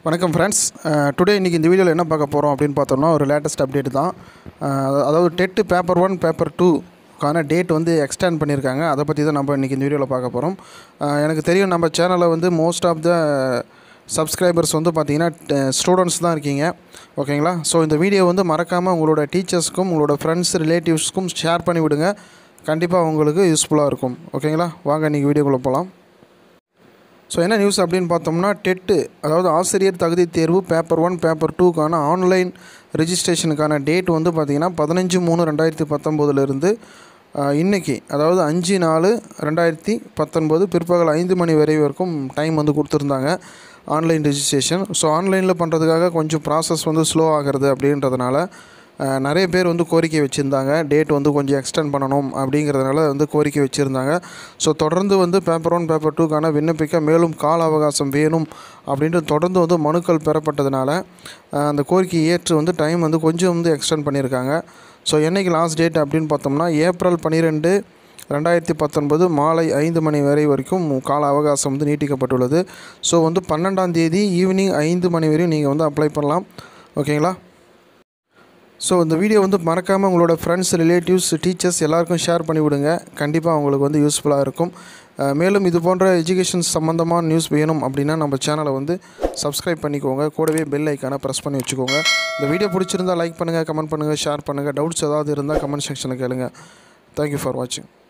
வணக்கம் friends today இன்றைக்கி இந்த வீடியோவில் என்ன பார்க்க போகிறோம் அப்படின்னு பார்த்தோம்னா ஒரு லேட்டஸ்ட் அப்டேட் தான் அஹ் அதாவது டெட்டு பேப்பர் ஒன் பேப்பர் டூக்கான டேட் வந்து எக்ஸ்டெண்ட் பண்ணியிருக்காங்க அதை பற்றி தான் நம்ம இன்றைக்கி இந்த வீடியோவில் பார்க்க போகிறோம் எனக்கு தெரியும் நம்ம சேனலில் வந்து மோஸ்ட் ஆஃப் த சப்ஸ்கிரைபர்ஸ் வந்து பார்த்தீங்கன்னா ஸ்டூடெண்ட்ஸ் தான் இருக்கீங்க ஓகேங்களா ஸோ இந்த வீடியோ வந்து மறக்காமல் உங்களோட டீச்சர்ஸ்க்கும் உங்களோட ஃப்ரெண்ட்ஸ் ரிலேட்டிவ்ஸ்க்கும் ஷேர் பண்ணி விடுங்க கண்டிப்பாக உங்களுக்கு யூஸ்ஃபுல்லாக இருக்கும் ஓகேங்களா வாங்க இன்றைக்கி வீடியோக்குள்ளே போகலாம் ஸோ என்ன நியூஸ் அப்படின்னு பார்த்தோம்னா டெட்டு அதாவது ஆசிரியர் தகுதி தேர்வு பேப்பர் ஒன் பேப்பர் டூக்கான ஆன்லைன் ரெஜிஸ்ட்ரேஷனுக்கான டேட் வந்து பார்த்திங்கன்னா பதினஞ்சு மூணு ரெண்டாயிரத்தி பத்தொம்போதுலேருந்து இன்றைக்கி அதாவது அஞ்சு நாலு ரெண்டாயிரத்தி பத்தொன்பது பிற்பகல் ஐந்து மணி வரை வரைக்கும் டைம் வந்து கொடுத்துருந்தாங்க ஆன்லைன் ரெஜிஸ்ட்ரேஷன் ஸோ ஆன்லைனில் பண்ணுறதுக்காக கொஞ்சம் ப்ராசஸ் வந்து ஸ்லோ ஆகிறது அப்படின்றதுனால அஹ், நிறைய பேர் வந்து கோரிக்கை வச்சுருந்தாங்க டேட் வந்து கொஞ்சம் எக்ஸ்டெண்ட் பண்ணணும் அப்படிங்கிறதுனால வந்து கோரிக்கை வச்சுருந்தாங்க ஸோ தொடர்ந்து வந்து பேப்பர் ஒன் பேப்பர் டூக்கான விண்ணப்பிக்க மேலும் கால அவகாசம் வேணும் அப்படின்ட்டு தொடர்ந்து வந்து மனுக்கள் பெறப்பட்டதுனால அஹ், அந்த கோரிக்கையை ஏற்று வந்து டைம் வந்து கொஞ்சம் வந்து எக்ஸ்டெண்ட் பண்ணியிருக்காங்க ஸோ என்னைக்கு லாஸ்ட் டேட் அப்படின்னு பார்த்தோம்னா ஏப்ரல் பன்னிரெண்டு ரெண்டாயிரத்தி பத்தொன்பது மாலை ஐந்து மணி வரை வரைக்கும் கால அவகாசம் வந்து நீட்டிக்கப்பட்டுள்ளது ஸோ வந்து பன்னெண்டாம் தேதி ஈவினிங் ஐந்து மணி வரையும் நீங்கள் வந்து அப்ளை பண்ணலாம் ஓகேங்களா ஸோ இந்த வீடியோ வந்து மறக்காமல் உங்களோட ஃப்ரெண்ட்ஸ் ரிலேட்டிவ்ஸ் டீச்சர்ஸ் எல்லாருக்கும் ஷேர் பண்ணி விடுங்க கண்டிப்பாக அவங்களுக்கு வந்து யூஸ்ஃபுல்லாக இருக்கும் அஹ் மேலும் இது போன்ற எஜுகேஷன் சம்மந்தமான நியூஸ் வேணும் அப்படின்னா நம்ம சேனலை வந்து சப்ஸ்கிரைப் பண்ணிக்கோங்க கூடவே பெல் ஐக்கானை ப்ரெஸ் பண்ணி வச்சுக்கோங்க இந்த வீடியோ பிடிச்சிருந்தா லைக் பண்ணுங்கள் கமெண்ட் பண்ணுங்கள் ஷேர் பண்ணுங்கள் டவுட்ஸ் ஏதாவது இருந்தால் கமெண்ட் செக்ஷனில் கேளுங்க தேங்க்யூ ஃபார் வாட்சிங்